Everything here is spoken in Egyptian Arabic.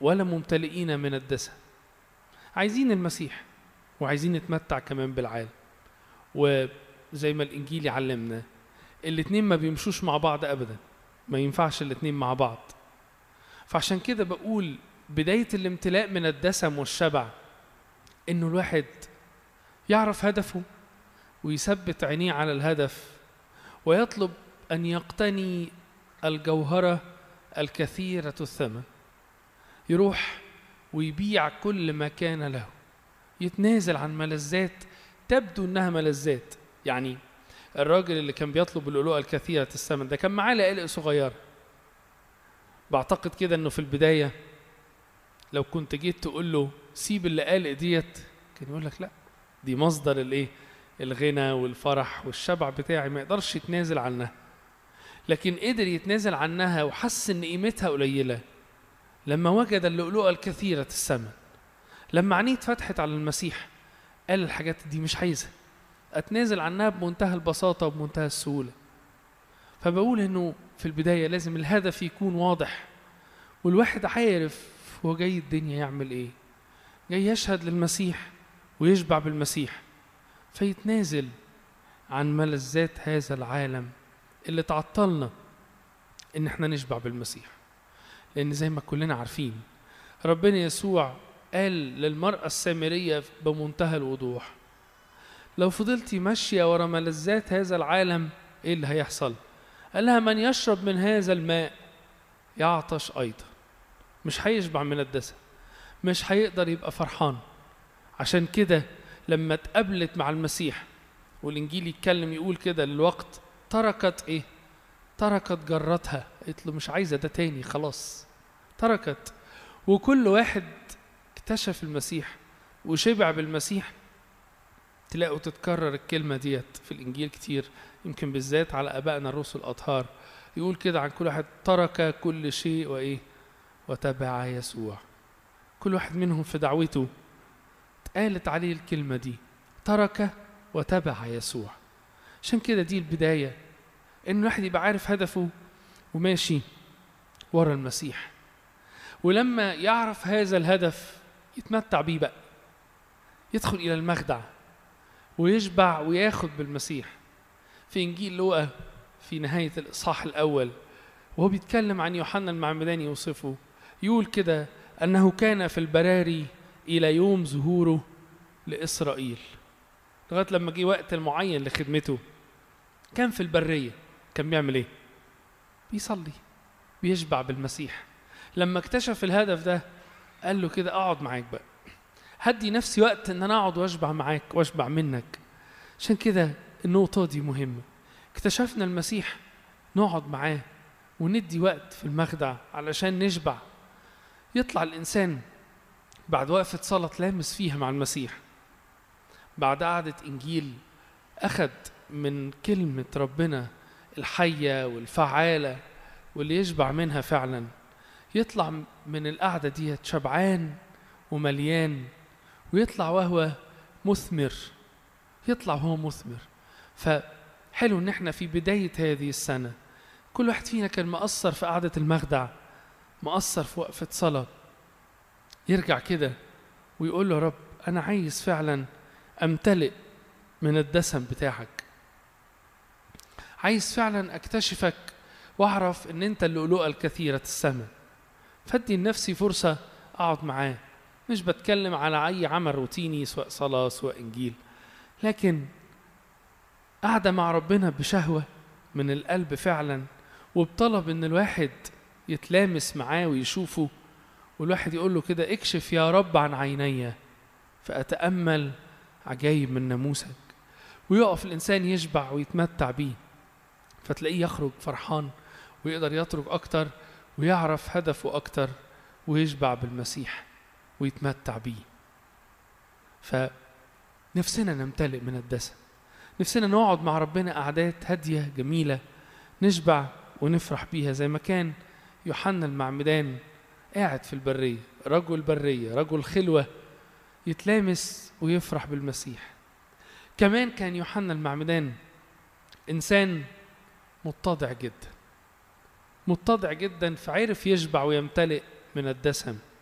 ولا ممتلئين من الدسم عايزين المسيح وعايزين نتمتع كمان بالعالم وزي ما الانجيل يعلمنا الاتنين ما بيمشوش مع بعض ابدا ما ينفعش الاتنين مع بعض فعشان كده بقول بداية الامتلاء من الدسم والشبع انه الواحد يعرف هدفه ويثبت عينيه على الهدف ويطلب ان يقتني الجوهرة الكثيرة الثمن يروح ويبيع كل ما كان له يتنازل عن ملذات تبدو انها ملذات يعني الراجل اللي كان بيطلب اللؤلؤة الكثيرة الثمن ده كان معاه لقالق صغيرة بعتقد كده انه في البداية لو كنت جيت تقول له سيب اللقالق ديت كان يقول لك لا دي مصدر الايه الغنى والفرح والشبع بتاعي ما يقدرش يتنازل عنها لكن قدر يتنازل عنها وحس ان قيمتها قليله لما وجد اللؤلؤه الكثيره الثمن لما عينيه اتفتحت على المسيح قال الحاجات دي مش عايزها اتنازل عنها بمنتهى البساطه وبمنتهى السهوله فبقول انه في البدايه لازم الهدف يكون واضح والواحد عارف هو جاي الدنيا يعمل ايه جاي يشهد للمسيح ويشبع بالمسيح فيتنازل عن ملذات هذا العالم اللي تعطلنا ان احنا نشبع بالمسيح لان زي ما كلنا عارفين ربنا يسوع قال للمرأة السامرية بمنتهى الوضوح لو فضلتي ماشية ورا ملذات هذا العالم ايه اللي هيحصل قال لها من يشرب من هذا الماء يعطش ايضا مش هيشبع من الدسم مش هيقدر يبقى فرحان عشان كده لما اتقابلت مع المسيح والانجيل يتكلم يقول كده للوقت تركت ايه تركت جرتها قالت له مش عايزه ده تاني خلاص تركت وكل واحد اكتشف المسيح وشبع بالمسيح تلاقوا تتكرر الكلمة ديت في الإنجيل كتير يمكن بالذات على آبائنا الرسل الأطهار يقول كده عن كل واحد ترك كل شيء وإيه وتبع يسوع كل واحد منهم في دعوته اتقالت عليه الكلمة دي ترك وتبع يسوع عشان كده دي البداية إن الواحد يبقى عارف هدفه وماشي ورا المسيح ولما يعرف هذا الهدف يتمتع بيه بقى يدخل إلى المخدع ويشبع وياخد بالمسيح في إنجيل لوقا في نهاية الإصحاح الأول وهو بيتكلم عن يوحنا المعمداني يوصفه يقول كده أنه كان في البراري إلى يوم ظهوره لإسرائيل لغاية لما جه وقت المعين لخدمته كان في البرية كان بيعمل إيه؟ بيصلي بيشبع بالمسيح لما اكتشف الهدف ده قال له كده اقعد معاك بقى هدي نفسي وقت ان انا اقعد واشبع معاك واشبع منك عشان كده النقطة دي مهمة اكتشفنا المسيح نقعد معاه وندي وقت في المخدع علشان نشبع يطلع الإنسان بعد وقفة صلاة لامس فيها مع المسيح بعد قعدة إنجيل أخد من كلمة ربنا الحية والفعالة واللي يشبع منها فعلا يطلع من القعدة دي شبعان ومليان ويطلع وهو مثمر يطلع وهو مثمر فحلو ان احنا في بداية هذه السنة كل واحد فينا كان مقصر في قعدة المخدع مقصر في وقفة صلاة يرجع كده ويقول له يا رب أنا عايز فعلا أمتلئ من الدسم بتاعك عايز فعلا أكتشفك وأعرف إن أنت اللؤلؤة الكثيرة الثمن فادي لنفسي فرصة أقعد معاه مش بتكلم على أي عمل روتيني سواء صلاة سواء إنجيل لكن قاعدة مع ربنا بشهوة من القلب فعلا وبطلب إن الواحد يتلامس معاه ويشوفه والواحد يقول له كده اكشف يا رب عن عيني فأتأمل عجايب من ناموسك ويقف الإنسان يشبع ويتمتع بيه فتلاقيه يخرج فرحان ويقدر يترك أكتر ويعرف هدفه أكتر ويشبع بالمسيح ويتمتع بيه فنفسنا نمتلئ من الدسم نفسنا نقعد مع ربنا قعدات هادية جميلة نشبع ونفرح بيها زي ما كان يوحنا المعمدان قاعد في البرية رجل برية رجل خلوة يتلامس ويفرح بالمسيح كمان كان يوحنا المعمدان إنسان متضع جدا متضع جدا فعرف يشبع ويمتلئ من الدسم